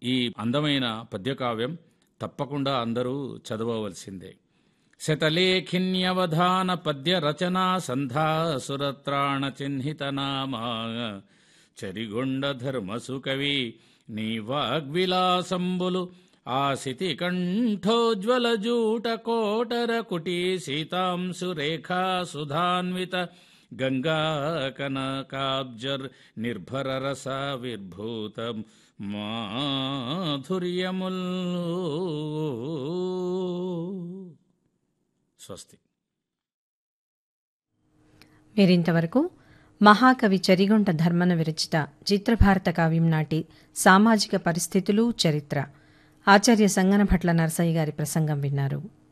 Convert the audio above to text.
ఈ అందమైన పద్యకావ్యం తప్పకుండా అందరూ చదవవలసిందే శతలేఖిన్యవధాన పద్య రచనా సంధా సురత్రాణ చిహ్నిత నామా చరిగొండ ధర్మసు కవి నీ వాగ్విలాసంబులు ఆసితి కంఠోజ్వల జూట కోటర కుటీ సీతాంశు రేఖా సుధాన్విత గంగా కనకాబ్జర్ నిర్భర రస విర్భూతం మాధుర్యముల్ స్వస్తి మీరింతవరకు మహాకవి చరిగొంట ధర్మన విరచిత చిత్రభారత కావ్యం నాటి సామాజిక పరిస్థితులు చరిత్ర ఆచార్య సంగనభట్ల నరసయ్య గారి ప్రసంగం విన్నారు